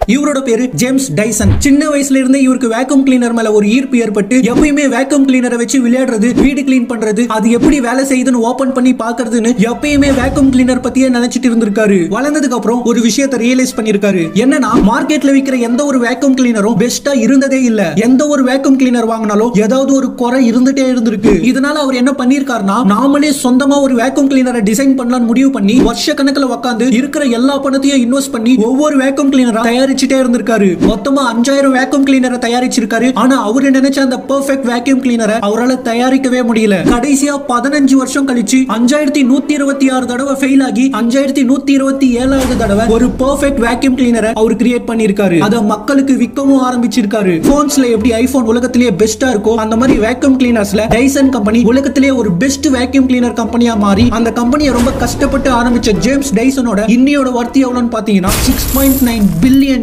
இவரோட பேரு James Tyson சின்ன வயசுல இருந்தே இவருக்கு வேக்யூம் கிளீனர் மேல ஒரு ஈர்ப்பு ஏற்பட்டு எப்பயுமே வேக்யூம் கிளீனரை வச்சு விளையாடுறது வீடு கிளீன் பண்றது அது எப்படி வேலை செய்யுதுன்னு ஓபன் பண்ணி பாக்குறதுன்னு எப்பயுமே வேக்யூம் கிளீனர் பத்தியே நினைச்சிட்டு இருந்திருக்காரு வளர்ந்ததுக்கு அப்புறம் ஒரு விஷயத்தை ரியலைஸ் பண்ணிருக்காரு என்னன்னா மார்க்கெட்ல விக்கிற எந்த ஒரு வேக்யூம் கிளீனரும் பெஸ்டா இருந்ததே இல்ல எந்த ஒரு வேக்யூம் கிளீனர் வாங்கினாலும் ஏதாவது ஒரு குறை இருந்துட்டே இருந்திருக்கு இதனால அவர் என்ன பண்ணிருக்காருன்னா நாமளே சொந்தமா ஒரு வேக்யூம் கிளீனரை டிசைன் பண்ணலாம்னு முடிவு பண்ணி வருஷ கணக்குல உட்காந்து இருக்கிற எல்லா பணத்தையும் இன்வெஸ்ட் பண்ணி ஒவ்வொரு வேக்யூம் கிளீனரா தயாரிச்சுட்டே இருந்திருக்காரு மொத்தமா அஞ்சாயிரம் வேக்யூம் கிளீனரை தயாரிச்சிருக்காரு ஆனா அவரு நினைச்ச அந்த பெர்ஃபெக்ட் வேக்யூம் கிளீனரை அவரால தயாரிக்கவே முடியல கடைசியா பதினஞ்சு வருஷம் கழிச்சு அஞ்சாயிரத்தி நூத்தி இருபத்தி ஆறு தடவை ஃபெயில் ஆகி அஞ்சாயிரத்தி நூத்தி இருபத்தி ஏழாவது தடவை ஒரு பெர்ஃபெக்ட் வேக்யூம் கிளீனரை அவர் கிரியேட் பண்ணிருக்காரு அதை மக்களுக்கு விற்கவும் ஆரம்பிச்சிருக்காரு போன்ஸ்ல எப்படி ஐபோன் உலகத்திலேயே பெஸ்டா இருக்கோ அந்த மாதிரி வேக்யூம் கிளீனர்ஸ்ல டைசன் கம்பெனி உலகத்திலேயே ஒரு பெஸ்ட் வேக்யூம் கிளீனர் கம்பெனியா மாறி அந்த கம்பெனியை ரொம்ப கஷ்டப்பட்டு ஆரம்பிச்ச ஜேம்ஸ் டைசனோட இன்னையோட வர்த்தி எவ்வளவுன்னு பாத்தீங்கன்னா சிக்ஸ் பாயிண்ட் நைன் பில்லியன்